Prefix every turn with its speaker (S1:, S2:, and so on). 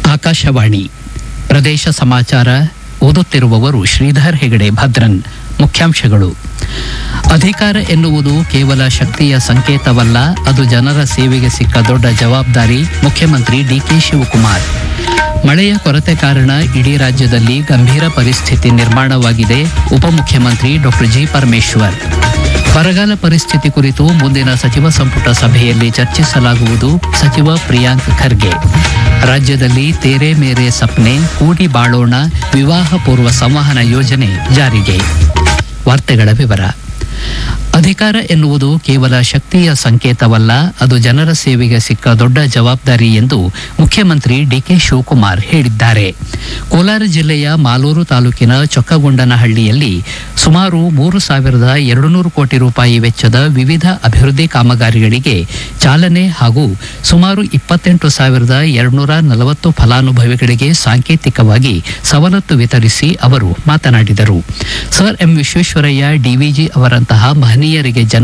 S1: ಆಕಾಶವಾಣಿ ಪ್ರದೇಶ ಸಮಾಚಾರ ಓದುತ್ತಿರುವವರು ಶ್ರೀಧರ್ ಹೆಗಡೆ ಭದ್ರನ್ ಮುಖ್ಯಾಂಶಗಳು ಅಧಿಕಾರ ಎನ್ನುವುದು ಕೇವಲ ಶಕ್ತಿಯ ಸಂಕೇತವಲ್ಲ ಅದು ಜನರ ಸೇವೆಗೆ ಸಿಕ್ಕ ದೊಡ್ಡ ಜವಾಬ್ದಾರಿ ಮುಖ್ಯಮಂತ್ರಿ ಡಿಕೆ ಶಿವಕುಮಾರ್ ಮಳೆಯ ಕೊರತೆ ಕಾರಣ ಇಡೀ ರಾಜ್ಯದಲ್ಲಿ ಗಂಭೀರ ಪರಿಸ್ಥಿತಿ ನಿರ್ಮಾಣವಾಗಿದೆ ಉಪಮುಖ್ಯಮಂತ್ರಿ ಡಾಕ್ಟರ್ ಜಿ ಪರಮೇಶ್ವರ್ ಬರಗಾಲ ಪರಿಸ್ಥಿತಿ ಕುರಿತು ಮುಂದಿನ ಸಚಿವ ಸಂಪುಟ ಸಭೆಯಲ್ಲಿ ಚರ್ಚಿಸಲಾಗುವುದು ಸಚಿವ ಪ್ರಿಯಾಂಕ್ ಖರ್ಗೆ ರಾಜ್ಯದಲ್ಲಿ ತೇರೆ ಮೇರೆ ಸಪ್ನೆ ಕೂಡಿ ಬಾಳೋಣ ವಿವಾಹ ಪೂರ್ವ ಸಂವಹನ ಯೋಜನೆ ಜಾರಿಗೆ ವಾರ್ತೆಗಳ ವಿವರ ಅಧಿಕಾರ ಎನ್ನುವುದು ಕೇವಲ ಶಕ್ತಿಯ ಸಂಕೇತವಲ್ಲ ಅದು ಜನರ ಸೇವೆಗೆ ಸಿಕ್ಕ ದೊಡ್ಡ ಜವಾಬ್ದಾರಿ ಎಂದು ಮುಖ್ಯಮಂತ್ರಿ ಡಿಕೆ ಶಿವಕುಮಾರ್ ಹೇಳಿದ್ದಾರೆ ಕೋಲಾರ ಜಿಲ್ಲೆಯ ಮಾಲೂರು ತಾಲೂಕಿನ ಚೊಕ್ಕಗೊಂಡನಹಳ್ಳಿಯಲ್ಲಿ ಸುಮಾರು ಮೂರು ಸಾವಿರದ ಎರಡು ನೂರು ಕೋಟಿ ರೂಪಾಯಿ ವೆಚ್ಚದ ವಿವಿಧ ಅಭಿವೃದ್ಧಿ ಕಾಮಗಾರಿಗಳಿಗೆ ಚಾಲನೆ ಹಾಗೂ ಸುಮಾರು ಇಪ್ಪತ್ತೆಂಟು ಸಾವಿರದ ಎರಡುನೂರ ನಲವತ್ತು ಫಲಾನುಭವಿಗಳಿಗೆ ಸಾಂಕೇತಿಕವಾಗಿ ಸವಲತ್ತು ವಿತರಿಸಿ ಅವರು ಮಾತನಾಡಿದರು ಸರ್ ಎಂ ವಿಶ್ವೇಶ್ವರಯ್ಯ ಡಿವಿಜಿ ಅವರಂತಹ ಮಹನೀಯರಿಗೆ ಜನ್ಮ